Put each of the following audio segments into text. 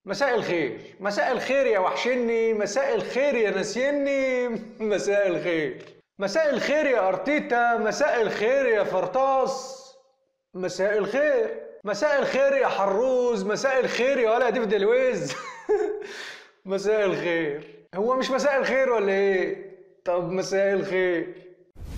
مساء الخير مساء الخير يا وحشني مساء الخير يا ناسيني مساء الخير مساء الخير يا ارتيتا مساء الخير يا فرطاس مساء الخير مساء الخير يا حروز مساء الخير يا ولا ديفيد الويز مساء الخير هو مش مساء الخير ولا ايه طب مساء الخير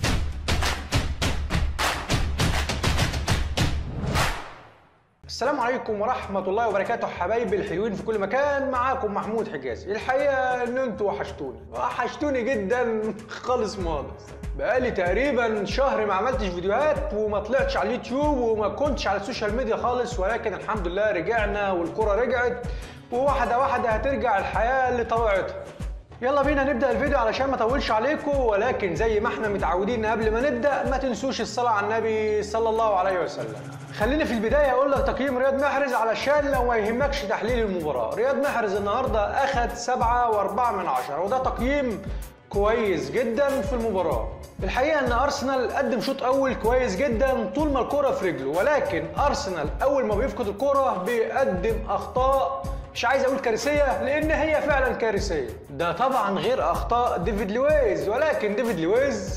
السلام عليكم ورحمة الله وبركاته حبايبي الحلوين في كل مكان معاكم محمود حجازي الحقيقة ان انتوا وحشتوني وحشتوني جدا خالص مالص بقالي تقريبا شهر ما عملتش فيديوهات وما طلعتش على اليوتيوب وما كنتش على السوشيال ميديا خالص ولكن الحمد لله رجعنا والكرة رجعت وواحدة واحدة هترجع الحياة لطبيعتها يلا بينا نبدا الفيديو علشان ما اطولش عليكم ولكن زي ما احنا متعودين قبل ما نبدا ما تنسوش الصلاه على النبي صلى الله عليه وسلم خليني في البدايه اقول لك تقييم رياض محرز علشان لو ما يهمكش تحليل المباراه رياض محرز النهارده اخذ سبعة وأربعة من عشرة وده تقييم كويس جدا في المباراه الحقيقه ان ارسنال قدم شوط اول كويس جدا طول ما الكره في رجله ولكن ارسنال اول ما بيفقد الكره بيقدم اخطاء مش عايز اقول كارثيه لان هي فعلا كارثيه ده طبعا غير اخطاء ديفيد لويز ولكن ديفيد لويز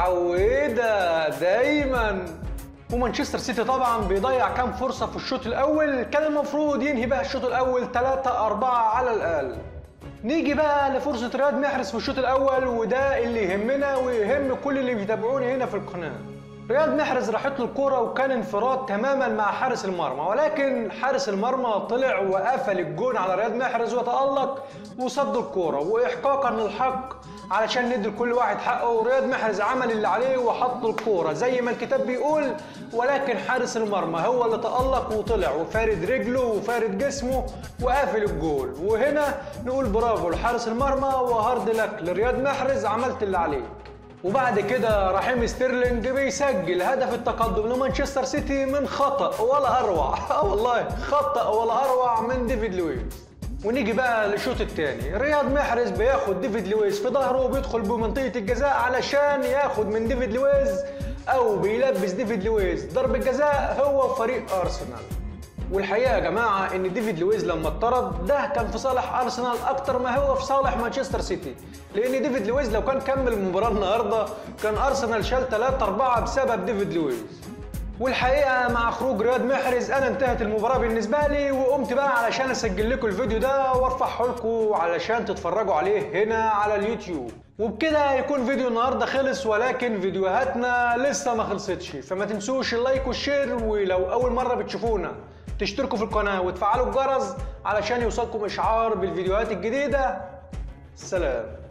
متعوده دايما ومانشستر سيتي طبعا بيضيع كام فرصه في الشوط الاول كان المفروض ينهي بقى الشوط الاول 3 4 على الاقل نيجي بقى لفرصه رياض محرز في الشوط الاول وده اللي يهمنا ويهم كل اللي بيتابعوني هنا في القناه رياض محرز راحت له الكرة وكان انفراد تماما مع حارس المرمى ولكن حارس المرمى طلع وقفل الجون على رياض محرز وتألق وصد الكرة وإحقاقا للحق علشان ندي لكل واحد حقه ورياض محرز عمل اللي عليه وحط الكورة زي ما الكتاب بيقول ولكن حارس المرمى هو اللي تألق وطلع وفارد رجله وفارد جسمه وقافل الجول وهنا نقول برافو لحارس المرمى وهارد لك لرياض محرز عملت اللي عليك وبعد كده رحيم ستيرلينج بيسجل هدف التقدم لمانشستر سيتي من خطأ ولا أروع اه والله خطأ ولا أروع من ديفيد لويس ونيجي بقى للشوط الثاني رياض محرز بياخد ديفيد لويس في ظهره وبيدخل بمنطقة الجزاء علشان ياخد من ديفيد لويس أو بيلبس ديفيد لويس ضربة جزاء هو فريق أرسنال والحقيقه يا جماعه ان ديفيد لويز لما اتطرد ده كان في صالح ارسنال اكتر ما هو في صالح مانشستر سيتي لان ديفيد لويز لو كان كمل المباراه النهارده كان ارسنال شال 3 4 بسبب ديفيد لويز والحقيقه مع خروج رياض محرز انا انتهت المباراه بالنسبه لي وقمت بقى علشان اسجل لكم الفيديو ده وارفعه لكم علشان تتفرجوا عليه هنا على اليوتيوب وبكده يكون فيديو النهارده خلص ولكن فيديوهاتنا لسه ما خلصتش فما تنسوش اللايك والشير ولو اول مره بتشوفونا تشتركوا في القناة وتفعلوا الجرس علشان يوصلكم إشعار بالفيديوهات الجديدة سلام